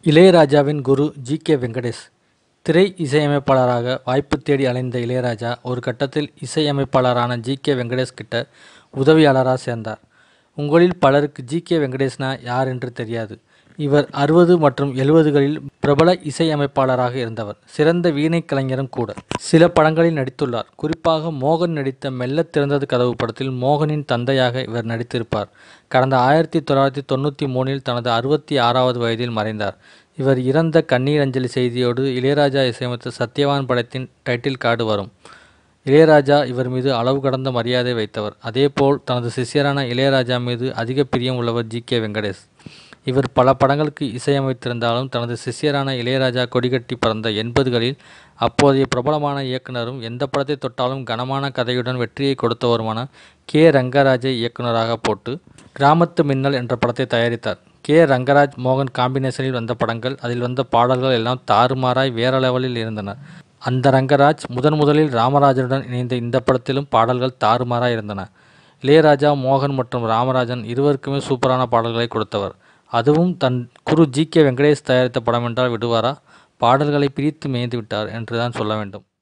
இளையராஜாவின் குரு G K Venkatesh திரை இசையமைப்பாளராக வாய்ப்பு தேடி அலைந்த இளையராஜா ஒரு கட்டத்தில் இசையமைப்பாளரான ஜி கே வெங்கடேஷ் கிட்ட உதவியாளராக சேர்ந்தார் உங்களில் பலருக்கு ஜி கே வெங்கடேஷ்னா யார் என்று தெரியாது இவர் அறுபது மற்றும் எழுபதுகளில் பிரபல இசையமைப்பாளராக இருந்தவர் சிறந்த வீணை கலைஞரும் கூட சில படங்களில் நடித்துள்ளார் குறிப்பாக மோகன் நடித்த மெல்லத் திறந்தது கதவு படத்தில் மோகனின் தந்தையாக இவர் நடித்திருப்பார் கடந்த ஆயிரத்தி தொள்ளாயிரத்தி தொண்ணூற்றி மூணில் தனது அறுபத்தி ஆறாவது வயதில் மறைந்தார் இவர் இறந்த கண்ணீர் அஞ்சலி செய்தியோடு இளையராஜா இசையமைத்த சத்யவான் படத்தின் டைட்டில் கார்டு வரும் இளையராஜா இவர் மீது அளவு கடந்த மரியாதை வைத்தவர் அதேபோல் தனது சிஷ்யரான இளையராஜா மீது அதிக பிரியம் உள்ளவர் ஜி கே வெங்கடேஷ் இவர் பல படங்களுக்கு இசையமைத்திருந்தாலும் தனது சிஷ்யரான இளையராஜா கொடிகட்டி பறந்த எண்பதுகளில் அப்போதைய பிரபலமான இயக்குனரும் எந்த படத்தை தொட்டாலும் கனமான கதையுடன் வெற்றியை கொடுத்தவருமான கே ரங்கராஜை இயக்குனராக போட்டு கிராமத்து மின்னல் என்ற படத்தை தயாரித்தார் கே ரங்கராஜ் மோகன் காம்பினேஷனில் வந்த படங்கள் அதில் வந்த பாடல்கள் எல்லாம் தாறுமாறாய் வேற லெவலில் இருந்தன அந்த ரங்கராஜ் முதன் முதலில் ராமராஜனுடன் இணைந்த இந்த படத்திலும் பாடல்கள் தாறுமாறாய் இருந்தன இளையராஜா மோகன் மற்றும் ராமராஜன் இருவருக்குமே சூப்பரான பாடல்களை கொடுத்தவர் அதுவும் தன் குரு ஜி கே வெங்கடேஷ் தயாரித்த படம் என்றால் விடுவாரா பாடல்களை பிரித்து மேய்ந்து விட்டார் என்று தான் சொல்ல வேண்டும்